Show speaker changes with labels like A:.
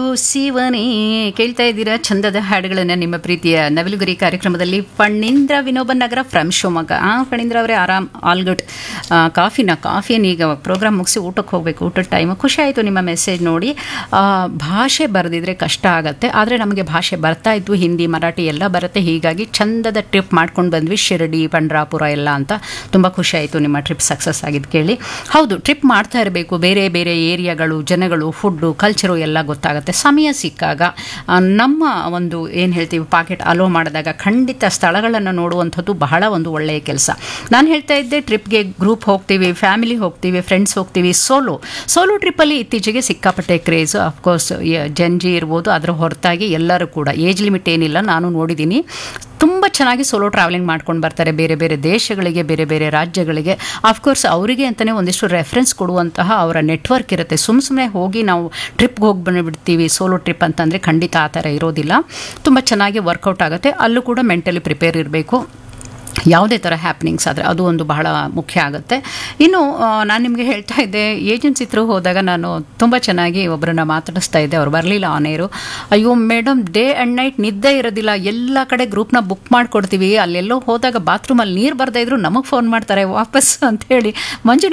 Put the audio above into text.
A: ಶಿವನೇ ಕೇಳ್ತಾ ಇದ್ದೀರಾ ಚಂದದ ಹಾಡುಗಳನ್ನು ನಿಮ್ಮ ಪ್ರೀತಿಯ ನವಿಲುಗರಿ ಕಾರ್ಯಕ್ರಮದಲ್ಲಿ ಫಣೀಂದ್ರ ವಿನೋಬ ನಗರ ಫ್ರಮ್ ಶಿವಮೊಗ್ಗ ಆ ಫಣೀಂದ್ರ ಅವರೇ ಆರಾಮ್ ಆಲ್ ಗುಡ್ ಕಾಫಿನ ಕಾಫಿನ ಈಗ ಪ್ರೋಗ್ರಾಮ್ ಮುಗಿಸಿ ಊಟಕ್ಕೆ ಹೋಗಬೇಕು ಊಟದ ಟೈಮ್ ಖುಷಿ ಆಯಿತು ನಿಮ್ಮ ಮೆಸೇಜ್ ನೋಡಿ ಆ, ಭಾಷೆ ಬರೆದಿದ್ರೆ ಕಷ್ಟ ಆಗುತ್ತೆ ಆದರೆ ನಮಗೆ ಭಾಷೆ ಬರ್ತಾ ಇತ್ತು ಹಿಂದಿ ಮರಾಠಿ ಎಲ್ಲ ಬರುತ್ತೆ ಹೀಗಾಗಿ ಚಂದದ ಟ್ರಿಪ್ ಮಾಡ್ಕೊಂಡು ಬಂದ್ವಿ ಶಿರಡಿ ಪಂಡ್ರಾಪುರ ಎಲ್ಲ ಅಂತ ತುಂಬ ಖುಷಿ ಆಯಿತು ನಿಮ್ಮ ಟ್ರಿಪ್ ಸಕ್ಸಸ್ ಆಗಿದ್ದು ಕೇಳಿ ಹೌದು ಟ್ರಿಪ್ ಮಾಡ್ತಾ ಇರಬೇಕು ಬೇರೆ ಬೇರೆ ಏರಿಯಾಗಳು ಜನಗಳು ಫುಡ್ಡು ಕಲ್ಚರು ಎಲ್ಲ ಗೊತ್ತಾಗುತ್ತೆ ಸಮಯ ಸಿಕ್ಕಾಗ ಆ, ನಮ್ಮ ಒಂದು ಏನು ಹೇಳ್ತೀವಿ ಪಾಕೆಟ್ ಅಲೋ ಮಾಡಿದಾಗ ಖಂಡಿತ ಸ್ಥಳಗಳನ್ನು ನೋಡುವಂಥದ್ದು ಬಹಳ ಒಂದು ಒಳ್ಳೆಯ ಕೆಲಸ ನಾನು ಹೇಳ್ತಾ ಇದ್ದೆ ಟ್ರಿಪ್ಗೆ ಗ್ರೂಪ್ ಹೋಗ್ತೀವಿ ಫ್ಯಾಮಿಲಿ ಹೋಗ್ತೀವಿ ಫ್ರೆಂಡ್ಸ್ ಹೋಗ್ತೀವಿ ಸೋಲೋ ಸೋಲೋ ಟ್ರಿಪ್ಪಲ್ಲಿ ಇತ್ತೀಚೆಗೆ ಸಿಕ್ಕಾಪಟ್ಟೆ ಕ್ರೇಜ್ ಅಫ್ಕೋರ್ಸ್ ಜಂಜಿ ಇರ್ಬೋದು ಅದರ ಹೊರತಾಗಿ ಎಲ್ಲರೂ ಕೂಡ ಏಜ್ ಲಿಮಿಟ್ ಏನಿಲ್ಲ ನಾನು ನೋಡಿದ್ದೀನಿ ತುಂಬ ಚೆನ್ನಾಗಿ ಸೋಲೋ ಟ್ರಾವೆಲಿಂಗ್ ಮಾಡ್ಕೊಂಡು ಬರ್ತಾರೆ ಬೇರೆ ಬೇರೆ ದೇಶಗಳಿಗೆ ಬೇರೆ ಬೇರೆ ರಾಜ್ಯಗಳಿಗೆ ಅಫ್ಕೋರ್ಸ್ ಅವರಿಗೆ ಅಂತಲೇ ಒಂದಿಷ್ಟು ರೆಫರೆನ್ಸ್ ಕೊಡುವಂತಹ ಅವರ ನೆಟ್ವರ್ಕ್ ಇರುತ್ತೆ ಸುಮ್ಮ ಸುಮ್ಮನೆ ಹೋಗಿ ನಾವು ಟ್ರಿಪ್ಗೆ ಹೋಗಿ ಬಂದುಬಿಡ್ತೀವಿ ಸೋಲೋ ಟ್ರಿಪ್ ಅಂತಂದರೆ ಖಂಡಿತ ಆ ಥರ ಇರೋದಿಲ್ಲ ತುಂಬ ಚೆನ್ನಾಗಿ ವರ್ಕೌಟ್ ಆಗುತ್ತೆ ಅಲ್ಲೂ ಕೂಡ ಮೆಂಟಲಿ ಪ್ರಿಪೇರ್ ಇರಬೇಕು ಯಾವುದೇ ಥರ ಹ್ಯಾಪ್ನಿಂಗ್ಸ್ ಆದರೆ ಅದು ಒಂದು ಬಹಳ ಮುಖ್ಯ ಆಗುತ್ತೆ ಇನ್ನು ನಾನು ನಿಮಗೆ ಹೇಳ್ತಾ ಇದ್ದೆ ಏಜೆನ್ಸಿ ಥ್ರೂ ಹೋದಾಗ ನಾನು ತುಂಬ ಚೆನ್ನಾಗಿ ಒಬ್ಬರನ್ನ ಮಾತಾಡಿಸ್ತಾ ಇದ್ದೆ ಅವ್ರು ಬರಲಿಲ್ಲ ಆನೇರು ಅಯ್ಯೋ ಮೇಡಮ್ ಡೇ ಆ್ಯಂಡ್ ನೈಟ್ ನಿದ್ದೆ ಇರೋದಿಲ್ಲ ಎಲ್ಲ ಕಡೆ ಗ್ರೂಪ್ನ ಬುಕ್ ಮಾಡಿಕೊಡ್ತೀವಿ ಅಲ್ಲೆಲ್ಲೋ ಹೋದಾಗ ಬಾತ್ರೂಮಲ್ಲಿ ನೀರು ಬರ್ತಾ ಇದ್ರು ನಮಗೆ ಫೋನ್ ಮಾಡ್ತಾರೆ ವಾಪಸ್ ಅಂತ ಹೇಳಿ ಮಂಜು